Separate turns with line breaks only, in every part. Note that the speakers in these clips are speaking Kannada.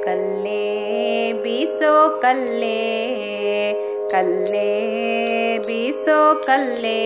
ಕಲ್ಲೇ ಬೀಸೋ ಕಲ್ಲೇ ಕಲ್ಲೇ ಬೀಸೋ ಕಲ್ಲೇ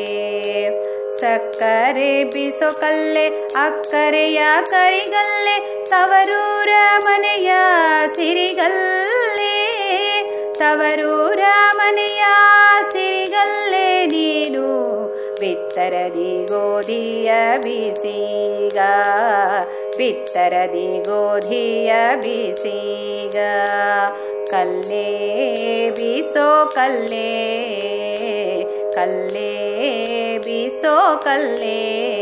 ಸಕ್ಕರೆ ಬೀಸೋ ಕಲ್ಲೆ ಅಕ್ಕರೆಯ ಕರಿಗಲ್ಲೆ ತವರೂರ ಮನೆಯ ಸಿರಿಗಲ್ಲೆ ತವರೂರ ಮನೆಯ ಸಿರಿಗಲ್ಲೆ ನೀನು ಬಿತ್ತರದಿ ಗೋಧಿಯ ಬೀಸೀಗ ಬಿತ್ತರದಿ ಗೋಧಿಯ ಬೀಸೀಗ ಕಲ್ಲೇ ಬೀಸೋ ಕಲ್ಲೇ ಕಲ್ಲೇ ಬೀಸೋ ಕಲ್ಲೇ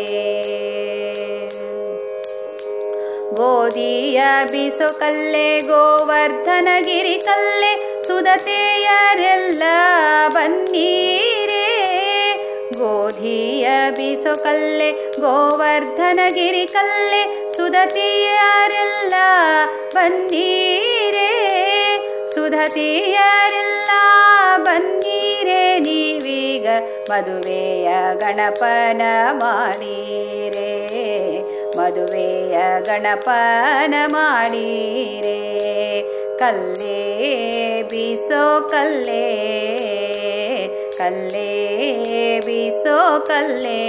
ಗೋಧಿಯ ಬೀಸೋ ಕಲ್ಲೆ ಗೋವರ್ಧನಗಿರಿ ಕಲ್ಲೆ ಸುದತೆಯರೆಲ್ಲ ಬನ್ನೀರೇ ಗೋಧಿಯ ಬೀಸೋ ಕಲ್ಲೆ ಗೋವರ್ಧನಗಿರಿ ಕಲ್ಲೆ ಸುದತಿಯರೆಲ್ಲ ಬನ್ನೀರೇ ಸುಧತಿಯರೆಲ್ಲ ಬನ್ನೀರೇ ನೀವೀಗ ಮದುವೆಯ ಗಣಪನ ಮಾಡೀರೇ ಮದುವೆಯ ಗಣಪನ ಮಾಡೀರೇ ಕಲ್ಲೇ ಬೀಸೋ ಕಲ್ಲೇ ಕಲ್ಲೇ ಬೀಸೋ ಕಲ್ಲೇ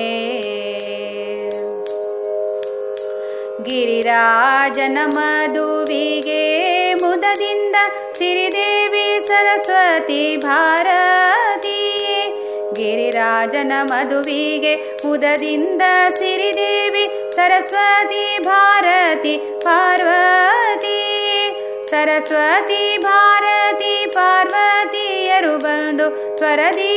ಗಿರಿರಾಜನ ಮದುವಿಗೆ ಮುದದಿಂದ ಸಿರಿದೇವಿ ಸರಸ್ವತಿ ಭಾರತಿ ಗಿರಿರಾಜನ ಮದುವಿಗೆ ಮುದದಿಂದ ಸಿರಿದೇವಿ ಸರಸ್ವತಿ ಭಾರತಿ ಪಾರ್ವತಿ ಸರಸ್ವತಿ ಭಾರತಿ ಪಾರ್ವತಿಯರು ಬಂದು ತ್ವರದಿ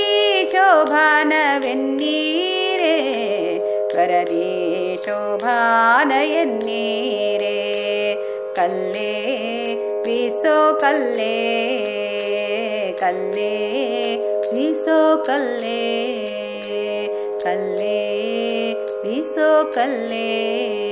ಶೋಭಾನವೆನ್ನೀರೇ ತ್ವರದಿ ಶೋಭಾನ ಎನ್ನೀರೇ ಕಲ್ಲೇ ಬೀಸೋ ಕಲ್ಲೇ ಕಲ್ಲೇ ಬೀಸೋ ಕಲ್ಲೇ ಕಲ್ಲೇ ಬೀಸೋ ಕಲ್ಲೇ